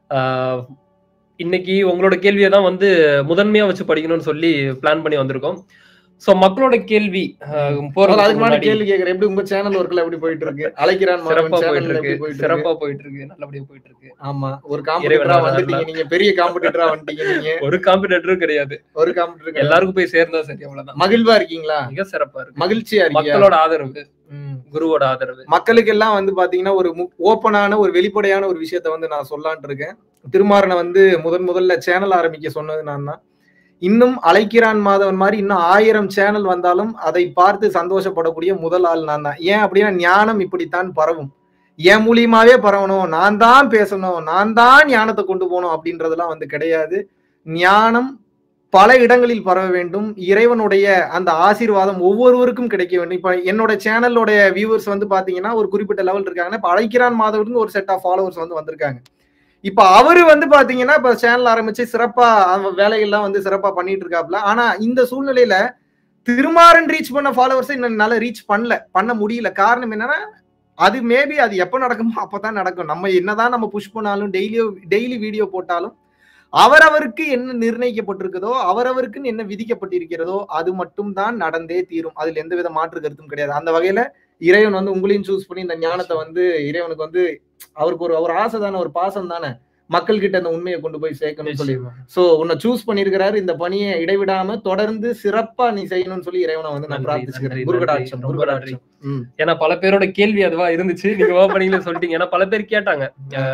ஆஹ் இன்னைக்கு உங்களோட கேள்வியை தான் வந்து முதன்மையா வச்சு படிக்கணும்னு சொல்லி பிளான் பண்ணி வந்திருக்கோம் சோ மக்களோட கேள்வி ஆஹ் முதல்ல போறதுக்கு அதுக்கு முன்னாடி முன்னாடி கேள்வி கேக்குறேன் எப்படி உங்க சேனல் ஒர்க்ல எப்படி போயிட்டு இருக்கு அழைக்கிறான் மாணவன் சிறப்பா போயிட்டு சேனல்ல இருக்கு எப்படி போயிட்டு இருக்கு சிறப்பா போயிட்டு இருக்கு நல்லபடியா போயிட்டு இருக்கு ஆமா ஒரு காம்படிட்டரா இறைவன் வந்துட்டீங்க அருளால. நீங்க பெரிய காம்படிட்டரா வந்துட்டீங்க நீங்க ஒரு காம்படிட்டரும் கிடையாது ஒரு காம்படிட்டர் எல்லாருக்கும் போய் சேர்ந்தா சரி அவ்வளவுதான் மகிழ்வா இருக்கீங்களா மிக சிறப்பா இருக்கு மகிழ்ச்சியா இருக்கீங்க மக்களோட ஆதரவு குருவோட ஆதரவு மக்களுக்கு எல்லாம் வந்து பாத்தீங்கன்னா ஒரு ஓப்பனான ஒரு வெளிப்படையான ஒரு விஷயத்த வந்து நான் சொல்லான்ட்டு இருக்கேன் திருமாறனை வந்து முதன் முதல்ல சேனல் ஆரம்பிக்க சொன்னது நான் தான் இன்னும் அழைக்கிறான் மாதவன் மாதிரி இன்னும் ஆயிரம் சேனல் வந்தாலும் அதை பார்த்து சந்தோஷப்படக்கூடிய முதல் ஆள் நான் தான் ஏன் அப்படின்னா ஞானம் இப்படித்தான் பரவும் என் மூலியமாவே பரவணும் நான் தான் பேசணும் நான் தான் ஞானத்தை கொண்டு போகணும் அப்படின்றதெல்லாம் வந்து கிடையாது ஞானம் பல இடங்களில் பரவ வேண்டும் இறைவனுடைய அந்த ஆசீர்வாதம் ஒவ்வொருவருக்கும் கிடைக்க வேண்டும் இப்ப என்னோட சேனலோட வியூவர்ஸ் வந்து பாத்தீங்கன்னா ஒரு குறிப்பிட்ட லெவல் இருக்காங்கன்னா இப்ப அழைக்கிறான் மாதவன் ஒரு செட் ஆஃப் ஃபாலோவர்ஸ் வந்து வந்திருக்காங்க இப்ப அவரு வந்து பாத்தீங்கன்னா இப்ப சேனல் ஆரம்பிச்சு சிறப்பா அந்த வேலைகள்லாம் வந்து சிறப்பா பண்ணிட்டு இருக்காப்ல ஆனா இந்த சூழ்நிலையில திருமாறன் ரீச் பண்ண ஃபாலோவர்ஸ் இன்னும் நல்லா ரீச் பண்ணல பண்ண முடியல காரணம் என்னன்னா அது மேபி அது எப்ப நடக்குமோ அப்பதான் நடக்கும் நம்ம என்னதான் நம்ம புஷ் பண்ணாலும் டெய்லியோ டெய்லி வீடியோ போட்டாலும் அவரவருக்கு என்ன நிர்ணயிக்கப்பட்டிருக்குதோ அவரவருக்குன்னு என்ன விதிக்கப்பட்டிருக்கிறதோ அது மட்டும் தான் நடந்தே தீரும் அதுல எந்த வித மாற்று கருத்தும் கிடையாது அந்த வகையில இறைவன் வந்து உங்களையும் சூஸ் பண்ணி இந்த ஞானத்தை வந்து இறைவனுக்கு வந்து அவருக்கு ஒரு ஒரு ஆசை தானே ஒரு பாசம் தானே மக்கள் கிட்ட அந்த உண்மையை கொண்டு போய் சேர்க்கணும்னு சொல்லி சோ உன்னை சூஸ் பண்ணிருக்கிறாரு இந்த பணியை இடைவிடாம தொடர்ந்து சிறப்பா நீ செய்யணும்னு சொல்லி இறைவனை வந்து நான் நன்றி, பிரார்த்திச்சுக்கிறேன் நன்றி, குருகடாட்சம் ரொம்ப குருகடாட்சம் ம். ஏன்னா பல பேரோட கேள்வி அதுவா இருந்துச்சு நீங்க ஓப்பனிங்ல சொல்லிட்டீங்க ஏன்னா பல பேர் கேட்டாங்க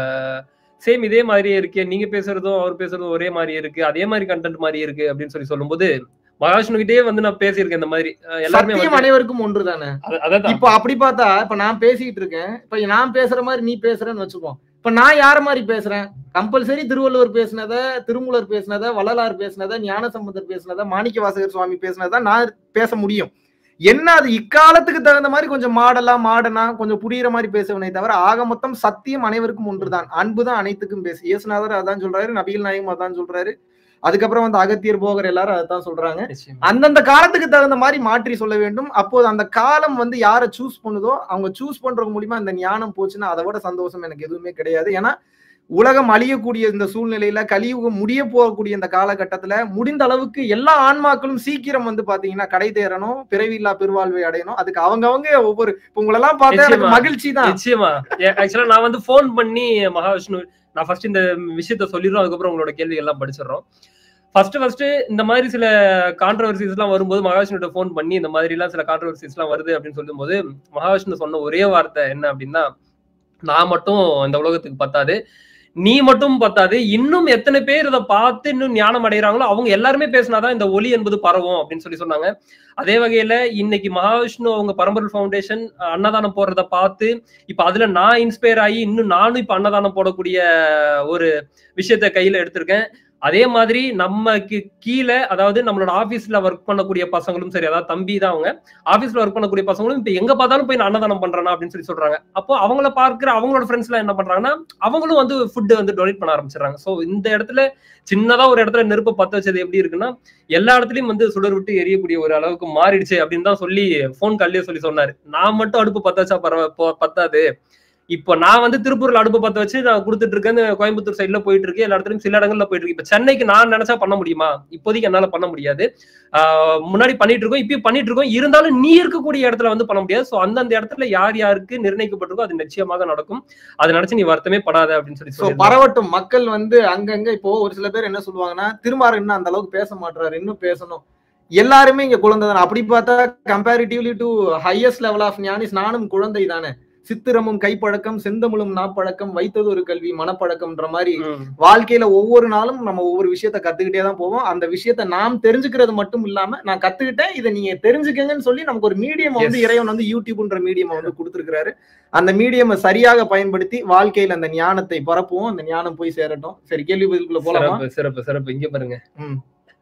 சேம் இதே மாதிரியே இருக்கு நீங்க பேசுறதும் அவர் பேசுறதும் ஒரே மாதிரி இருக்கு அதே மாதிரி கண்டென்ட் மாதிரி இருக்கு அப்படின்னு சொல்லி சொல்லும்போது மகாவிஷ்ணு கிட்டே வந்து நான் பேசியிருக்கேன் இந்த மாதிரி அஹ் எல்லாருமே சத்தியம் வந்து- அனைவருக்கும் ஒன்று தானே அத- அதான் இப்ப அப்படி பார்த்தா இப்ப நான் பேசிட்டு இருக்கேன் இப்ப நான் பேசுற மாதிரி நீ பேசுறேன்னு வச்சுப்போம் இப்ப நான் யார மாதிரி பேசுறேன் கம்பல்சரி திருவள்ளுவர் பேசினத திருமூலர் பேசினத வள்ளலார் பேசினத ஞானசம்பந்தர் பேசினத மாணிக்க வாசகர் சுவாமி பேசினத நான் பேச முடியும் என்ன அது இக்காலத்துக்கு தகுந்த மாதிரி கொஞ்சம் மாடலா மாடனா கொஞ்சம் புரியுற மாதிரி பேசவனே தவிர ஆக மொத்தம் சத்தியம் அனைவருக்கும் ஒன்றுதான் அன்பு தான் அனைத்துக்கும் பேசு இயேசுநாதர் அதான் சொல்றாரு நபிகள் நாயகம் அதான் சொல்றாரு அதுக்கப்புறம் வந்து அகத்தியர் போகர் எல்லாரும் அதான் சொல்றாங்க நிச்சயமா. அந்தந்த காலத்துக்கு தகுந்த மாதிரி மாற்றி சொல்ல வேண்டும் அப்போது அந்த காலம் வந்து யாரை சூஸ் பண்ணுதோ அவங்க சூஸ் பண்றது மூலியமா இந்த ஞானம் போச்சுன்னா அதை விட சந்தோஷம் எனக்கு எதுவுமே கிடையாது ஏன்னா உலகம் அழியக்கூடிய இந்த சூழ்நிலையில கலியுகம் முடிய போகக்கூடிய இந்த காலகட்டத்துல முடிந்த அளவுக்கு எல்லா ஆன்மாக்களும் சீக்கிரம் வந்து பாத்தீங்கன்னா கடை தேரணும் பிறவில்லா பெருவாழ்வை அடையணும் அதுக்கு அவங்கவங்க ஒவ்வொரு இப்ப உங்களெல்லாம் பார்த்தா எனக்கு நிச்சயமா. மகிழ்ச்சி தான் நிச்சயமா ஆக்சுவலா நான் வந்து ஃபோன் பண்ணி மகாவிஷ்ணு நான் ஃபர்ஸ்ட் இந்த விஷயத்த சொல்லிடுறோம் அதுக்கப்புறம் உங்களோட கேள்வி எல்லாம் படிச்சிடுறோம் ஃபர்ஸ்ட் ஃபர்ஸ்ட் இந்த மாதிரி சில கான்ட்ரவர்சிஸ் எல்லாம் வரும்போது மகாவிஷ்ணுட்ட ஃபோன் பண்ணி இந்த மாதிரி எல்லாம் சில கான்ட்ரவர்சிஸ் எல்லாம் வருது அப்படின்னு சொல்லும்போது மகாவிஷ்ணு சொன்ன ஒரே வார்த்தை என்ன அப்படின்னா நான் மட்டும் இந்த உலகத்துக்கு பத்தாது நீ மட்டும் பத்தாது இன்னும் எத்தனை பேர் இதை பார்த்து இன்னும் ஞானம் அடைகிறாங்களோ அவங்க எல்லாருமே பேசினாதான் இந்த ஒலி என்பது பரவும் அப்படின்னு சொல்லி சொன்னாங்க அதே வகையில இன்னைக்கு மகாவிஷ்ணு அவங்க பரம்பரல் ஃபவுண்டேஷன் அன்னதானம் போடுறத பார்த்து இப்ப அதுல நான் இன்ஸ்பயர் ஆகி இன்னும் நானும் இப்ப அன்னதானம் போடக்கூடிய ஒரு விஷயத்த கையில எடுத்திருக்கேன் அதே மாதிரி நமக்கு கீழே அதாவது நம்மளோட ஆபீஸ்ல ஒர்க் பண்ணக்கூடிய பசங்களும் சரி அதாவது தம்பி தான் அவங்க ஆபீஸ்ல ஒர்க் பண்ணக்கூடிய பசங்களும் இப்ப எங்க பார்த்தாலும் போய் நான் அன்னதானம் பண்றேனா அப்படின்னு சொல்லி சொல்றாங்க அப்போ அவங்கள பார்க்கிற அவங்களோட ஃப்ரெண்ட்ஸ் எல்லாம் என்ன பண்றாங்கன்னா அவங்களும் வந்து ஃபுட் வந்து டொனேட் பண்ண ஆரம்பிச்சிடறாங்க சோ இந்த இடத்துல சின்னதா ஒரு இடத்துல நெருப்பை பத்த வச்சது எப்படி இருக்குன்னா எல்லா இடத்துலயும் வந்து சுடர் விட்டு எரியக்கூடிய ஒரு அளவுக்கு மாறிடுச்சு அப்படின்னு தான் சொல்லி போன் கால்லயே சொல்லி சொன்னாரு நான் மட்டும் அடுப்பு பத்த வச்சா பரவ போ- பத்தாது இப்போ நான் வந்து திருப்பூர்ல அடுப்பு பத்த வச்சு நான் கொடுத்துட்டு இருக்கேன் இந்த கோயம்புத்தூர் சைட்ல போயிட்டு இருக்கு எல்லா இடத்துலயும் சில இடங்கள்ல போயிட்டு இருக்கு இப்ப சென்னைக்கு நான் நினைச்சா பண்ண முடியுமா இப்போதைக்கு என்னால பண்ண முடியாது ஆஹ் முன்னாடி பண்ணிட்டு இருக்கோம் இப்பயும் பண்ணிட்டு இருக்கோம் இருந்தாலும் நீ இருக்கக்கூடிய இடத்துல வந்து பண்ண முடியாது சோ அந்தந்த இடத்துல யார் யாருக்கு நிர்ணயிக்கப்பட்டிருக்கோ அது நிச்சயமாக நடக்கும் அதை நினைச்சு நீ வருத்தமே படாத அப்படின்னு சொல்லி சோ சொல்லியிருந்தாங்க. பரவட்டும் மக்கள் வந்து அங்கங்க இப்போ ஒரு சில பேர் என்ன சொல்லுவாங்கன்னா திருமாறு இன்னும் அந்த அளவுக்கு பேச மாட்டாரு இன்னும் பேசணும் எல்லாருமே இங்க குழந்தை தானே அப்படி பார்த்தா comparatively to highest level of ஞானிஸ் நானும் குழந்தை தானே சித்திரமும் கைப்பழக்கம் செந்தமிழும் நாப்பழக்கம் வைத்தது ஒரு கல்வி மனப்பழக்கம்ன்ற மாதிரி ம். வாழ்க்கையில ஒவ்வொரு நாளும் நம்ம ஒவ்வொரு விஷயத்த கத்துக்கிட்டே தான் போவோம் அந்த விஷயத்த நாம் தெரிஞ்சுக்கிறது மட்டும் இல்லாம நான் கத்துக்கிட்டேன் இதை நீங்க தெரிஞ்சுக்கங்கன்னு சொல்லி நமக்கு ஒரு மீடியம் வந்து Yes. இறைவன் வந்து யூடியூப்ன்ற மீடியம் வந்து கொடுத்திருக்கிறாரு அந்த மீடியம் சரியாக பயன்படுத்தி வாழ்க்கையில அந்த ஞானத்தை பரப்புவோம் அந்த ஞானம் போய் சேரட்டும் சரி கேள்வி பதிலுக்குள்ள போலாமா சிறப்பு சிறப்பு சிறப்பு இங்க பாருங்க ம்.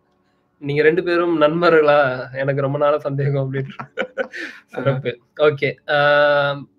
நீங்க ரெண்டு பேரும் நண்பர்களா எனக்கு ரொம்ப நாளா சந்தேகம் அப்படின்னு சிறப்பு ஓகே